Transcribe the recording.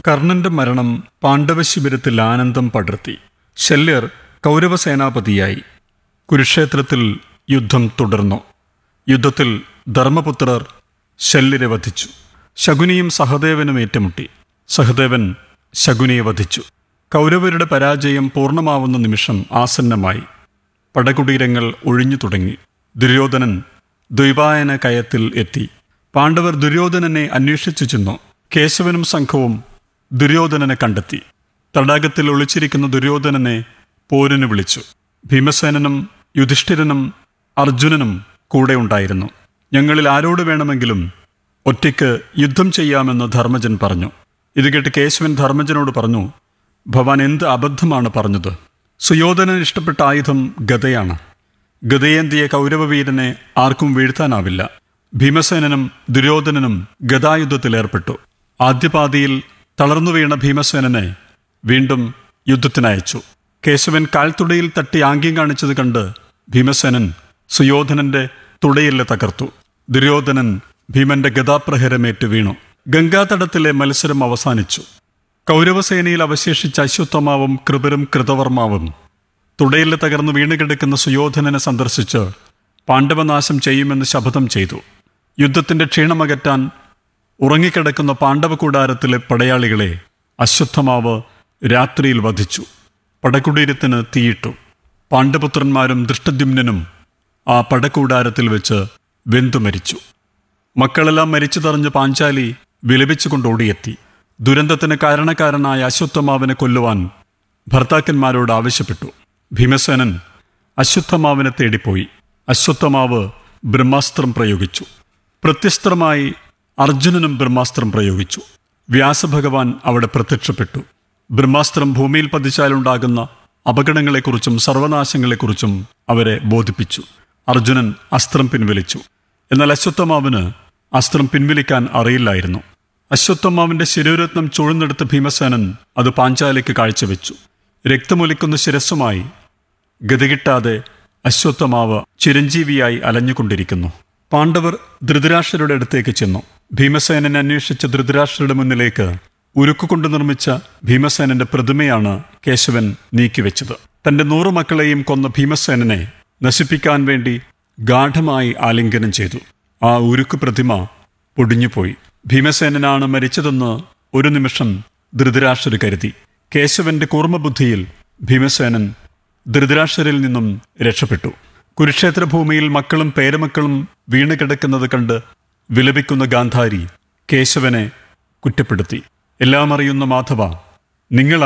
കർണന്റെ മരണം പാണ്ഡവശിബിരത്തിൽ ആനന്ദം പടർത്തി ശല്യർ കൗരവസേനാപതിയായി കുരുക്ഷേത്രത്തിൽ യുദ്ധം തുടർന്നു യുദ്ധത്തിൽ ധർമ്മപുത്രർ ശല്യരെ വധിച്ചു ശകുനിയും സഹദേവനും ഏറ്റുമുട്ടി സഹദേവൻ ശകുനിയെ വധിച്ചു കൗരവരുടെ പരാജയം പൂർണ്ണമാവുന്ന നിമിഷം ആസന്നമായി പടകുടീരങ്ങൾ ഒഴിഞ്ഞു തുടങ്ങി ദുര്യോധനൻ ദ്വൈപായന കയത്തിൽ എത്തി പാണ്ഡവർ ദുര്യോധനനെ അന്വേഷിച്ചു ചെന്നു കേശവനും സംഘവും ദുര്യോധനനെ കണ്ടെത്തി തടാകത്തിൽ ഒളിച്ചിരിക്കുന്ന ദുര്യോധനനെ പോരിന് വിളിച്ചു ഭീമസേനനും യുധിഷ്ഠിരനും അർജുനനും കൂടെ ഉണ്ടായിരുന്നു ഞങ്ങളിൽ ആരോട് വേണമെങ്കിലും ഒറ്റയ്ക്ക് യുദ്ധം ചെയ്യാമെന്ന് ധർമ്മജൻ പറഞ്ഞു ഇത് കേട്ട് കേശവൻ ധർമ്മജനോട് പറഞ്ഞു ഭവാൻ എന്ത് അബദ്ധമാണ് പറഞ്ഞത് സുയോധനൻ ഇഷ്ടപ്പെട്ട ആയുധം ഗതയാണ് ഗതയേന്തിയ കൗരവവീരനെ ആർക്കും വീഴ്ത്താനാവില്ല ഭീമസേനനും ദുര്യോധനനും ഗതായുദ്ധത്തിലേർപ്പെട്ടു ആദ്യപാതിയിൽ തളർന്നു വീണ ഭീമസേനനെ വീണ്ടും യുദ്ധത്തിനയച്ചു കേശവൻ കാൽത്തുടയിൽ തട്ടി ആംഗ്യം കാണിച്ചത് കണ്ട് ഭീമസേനൻ സുയോധനന്റെ തുടയില് തകർത്തു ദുര്യോധനൻ ഭീമന്റെ ഗതാപ്രഹരമേറ്റ് വീണു ഗംഗാതടത്തിലെ മത്സരം അവസാനിച്ചു കൗരവസേനയിൽ അവശേഷിച്ച അശ്വത്ഥമാവും കൃപരും കൃതവർമാവും തുടയിൽ തകർന്ന് വീണുകിടക്കുന്ന സുയോധനനെ സന്ദർശിച്ച് പാണ്ഡവനാശം ചെയ്യുമെന്ന് ശപഥം ചെയ്തു യുദ്ധത്തിന്റെ ക്ഷീണമകറ്റാൻ ഉറങ്ങിക്കിടക്കുന്ന പാണ്ഡവ കൂടാരത്തിലെ പടയാളികളെ അശ്വത്ഥമാവ് രാത്രിയിൽ വധിച്ചു പടകുടീരത്തിന് തീയിട്ടു പാണ്ഡപുത്രന്മാരും ദൃഷ്ടദ്യുമ്നും ആ പടക്കൂടാരത്തിൽ വെച്ച് വെന്തു മരിച്ചു മക്കളെല്ലാം മരിച്ചതറിഞ്ഞ് പാഞ്ചാലി വിലപിച്ചുകൊണ്ട് ഓടിയെത്തി ദുരന്തത്തിന് കാരണക്കാരനായ അശ്വത്ഥമാവിനെ കൊല്ലുവാൻ ഭർത്താക്കന്മാരോട് ആവശ്യപ്പെട്ടു ഭീമസേനൻ അശ്വത്ഥമാവിനെ തേടിപ്പോയി അശ്വത്ഥമാവ് ബ്രഹ്മാസ്ത്രം പ്രയോഗിച്ചു പ്രത്യസ്ത്രമായി അർജുനനും ബ്രഹ്മാസ്ത്രം പ്രയോഗിച്ചു വ്യാസഭഗവാൻ അവിടെ പ്രത്യക്ഷപ്പെട്ടു ബ്രഹ്മാസ്ത്രം ഭൂമിയിൽ പതിച്ചാലുണ്ടാകുന്ന അപകടങ്ങളെക്കുറിച്ചും സർവനാശങ്ങളെക്കുറിച്ചും അവരെ ബോധിപ്പിച്ചു അർജുനൻ അസ്ത്രം പിൻവലിച്ചു എന്നാൽ അശ്വത്ഥമാവിന് അസ്ത്രം പിൻവലിക്കാൻ അറിയില്ലായിരുന്നു അശ്വത്ഥമാവിന്റെ ശിരോരത്നം ചുഴന്നെടുത്ത ഭീമസേനൻ അത് പാഞ്ചാലിക്ക് കാഴ്ചവെച്ചു രക്തമൊലിക്കുന്ന ശിരസ്സുമായി ഗതികിട്ടാതെ അശ്വത്ഥമാവ് ചിരഞ്ജീവിയായി അലഞ്ഞുകൊണ്ടിരിക്കുന്നു പാണ്ഡവർ ധൃതരാഷ്ട്രരുടെ അടുത്തേക്ക് ചെന്നു ഭീമസേനനെ അന്വേഷിച്ച ധൃതരാഷ്ട്രരുടെ മുന്നിലേക്ക് ഉരുക്കുകൊണ്ട് നിർമ്മിച്ച ഭീമസേനന്റെ പ്രതിമയാണ് കേശവൻ നീക്കിവെച്ചത് തന്റെ നൂറു മക്കളെയും കൊന്ന ഭീമസേനനെ നശിപ്പിക്കാൻ വേണ്ടി ഗാഠമായി ആലിംഗനം ചെയ്തു ആ ഉരുക്കു പ്രതിമ പൊടിഞ്ഞുപോയി ഭീമസേനനാണ് മരിച്ചതെന്ന് ഒരു നിമിഷം ധൃതരാഷ്ട്രർ കരുതി കേശവന്റെ കൂർമ്മബുദ്ധിയിൽ ഭീമസേനൻ ധൃതരാഷ്ട്രരിൽ നിന്നും രക്ഷപ്പെട്ടു കുരുക്ഷേത്ര ഭൂമിയിൽ മക്കളും പേരമക്കളും വീണ് കിടക്കുന്നത് കണ്ട് വിലപിക്കുന്ന ഗാന്ധാരി കേശവനെ കുറ്റപ്പെടുത്തി എല്ലാം അറിയുന്ന മാധവ നിങ്ങൾ